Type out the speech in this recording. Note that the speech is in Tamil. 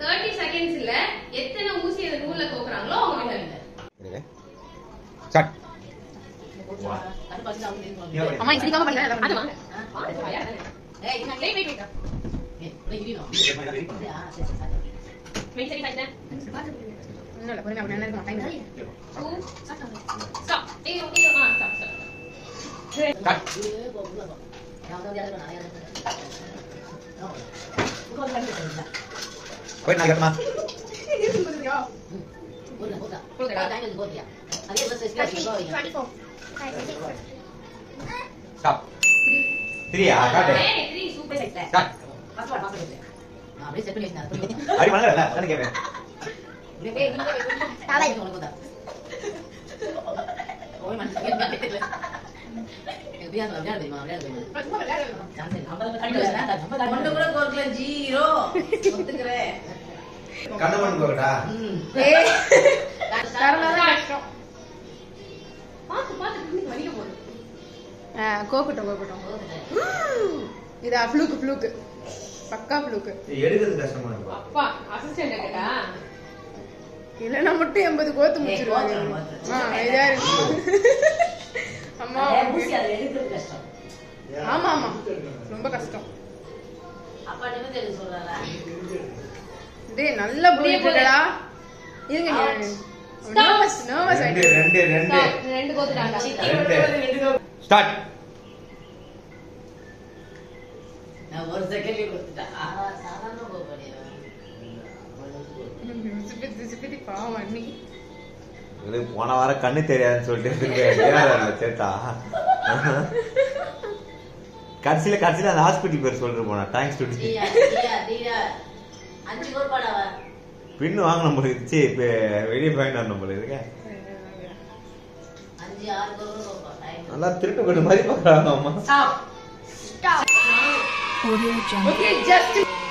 தேர்ட்டி செகண்ட்ஸ்ல எத்தனை ஊசி அந்த நூல்ல கோக்குறாங்களோ அவங்க வின்னர் ஸ்டார்ட் அம்மா இப்படி தான் பண்ணல அதுமா வெயிட் வெயிட் வெயிட் வெயிட் சரி சார் ஒண்ணும் இல்ல பொறுமையா அப்படி நினைக்க மாட்டேன் டூ ஸ்டாப் ஐயோ ஐயோ ஆ ஸ்டாப் ஸ்டாப் போய் நான் கேட்டமா ஸ்டாப் த்ரீயா காட்டு ஏய் த்ரீ சூப்பர் ஸ்டார்ட் அடி பண்ணல நான் கேட்பேன் கண்ணு மணி போகட்டா ஏய் தரலாம் கஷ்டம் பாத்து பாத்து பின்னுக்கு வலிக்க போகுது ஆ, கோக்கட்டும் கோக்கட்டும் இது ஃப்ளூக்கு ஃப்ளூக்கு பக்கா ஃப்ளூக்கு எடுக்கிறது கஷ்டமா இருக்கும் அப்பா அசிஸ்டன்ட் கேட்டா இல்லைன்னா மட்டும் எண்பது கோத்து முடிச்சிருவாங்க ஆ இதா இருக்கு அம்மா ஆமா ஆமா ரொம்ப கஷ்டம் டேய் நல்லா புரியுதுடா இருங்க நர்வஸ் நர்வஸ் ரெண்டு ஆயிட்டு ரெண்டு ரெண்டு Stop. ரெண்டு கோத்துட்டாங்க ரெண்டு ஸ்டார்ட் ஒரு செகண்ட் கொடுத்துட்டா சிப்பித்தி சிப்பித்தி பாவம் அண்ணி இது போன வாரம் கண்ணு தெரியாதுன்னு சொல்லிட்டு திரும்பி ஏறாதுல சேர்த்தா கடைசியில கடைசியில அந்த ஹாஸ்பிட்டல் பேர் சொல்லிட்டு போனா தேங்க்ஸ் டு தீயா தீயா தீயா அஞ்சு கோல் பாடாவ பின்னு வாங்கணும் போல இருந்துச்சு இப்ப வெளியே போயிட்டு வரணும் போல இருக்கு அஞ்சு ஆறு கோல் கோப்பா டைம் நல்லா திருட்டு கொண்டு மாதிரி பாக்குறாங்க அம்மா ஸ்டாப் ஓகே ஜஸ்ட்